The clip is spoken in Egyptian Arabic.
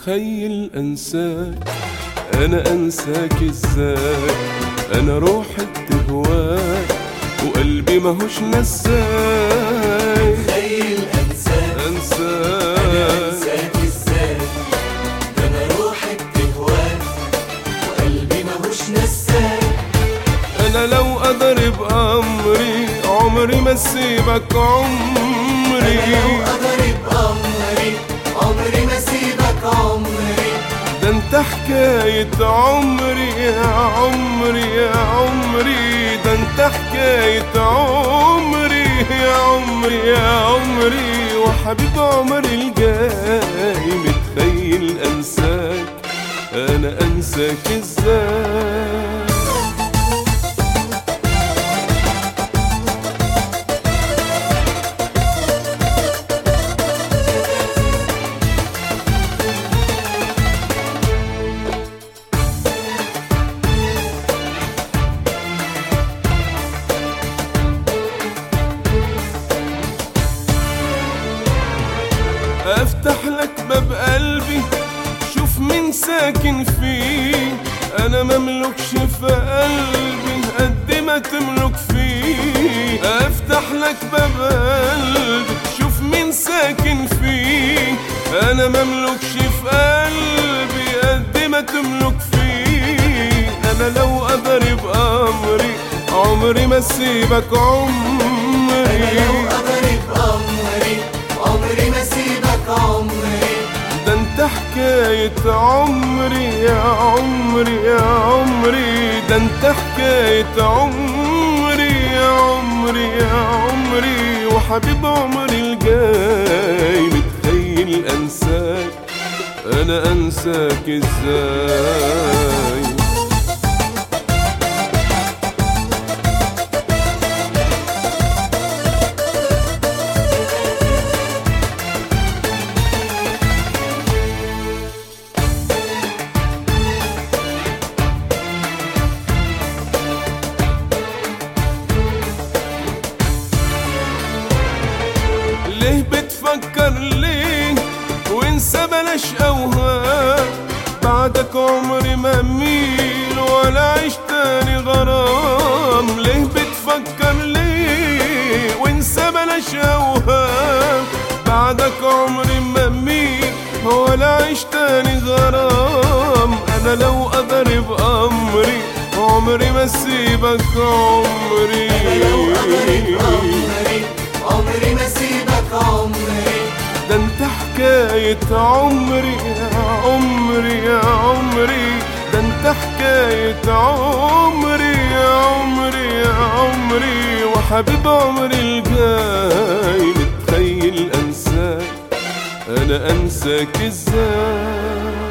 متخيل انساك انا انساك ازاي انا روحي بتهواك وقلبي ماهوش نساي تخيل انساك انا انساك انساك ازاي ده انا روحي بتهواك وقلبي ماهوش نساك انا لو اقدر بامري عمري ما اسيبك عمري انا لو اقدر بامري عمري ما سيبك عمري ده انت حكاية عمري يا عمري يا عمري ده انت حكاية عمري يا عمري يا عمري وحبيب عمري الجاي متخيل انساك انا انساك ازاي افتح لك باب قلبي شوف مين ساكن فيه انا مملكش في قلبي قد ما تملك فيه افتح لك باب قلبي شوف مين ساكن فيه انا مملكش في قلبي قد ما تملك فيه انا لو اقدر بامري عمري ما اسيبك عمري انا لو اقدر بامري عمري ما سيبك عمري ده انت حكاية عمري يا عمري يا عمري ده انت حكاية عمري يا عمري يا عمري وحبيب عمري الجاي متخيل انساك انا انساك ازاي ليه بتفكر ليه وانسى بلاش اوهام بعدك عمري ما اميل ولا عيش تاني غرام ليه بتفكر ليه وانسى بلاش اوهام بعدك عمري ما اميل ولا عيش تاني غرام انا لو اقدر بامري عمري ما اسيبك عمري انا لو اقدر بامري عمري ما سيبك عمري ده انت حكاية عمري يا عمري يا عمري ده انت حكاية عمري يا عمري يا عمري وحبيب عمري الجاي متخيل انساك انا انساك ازاي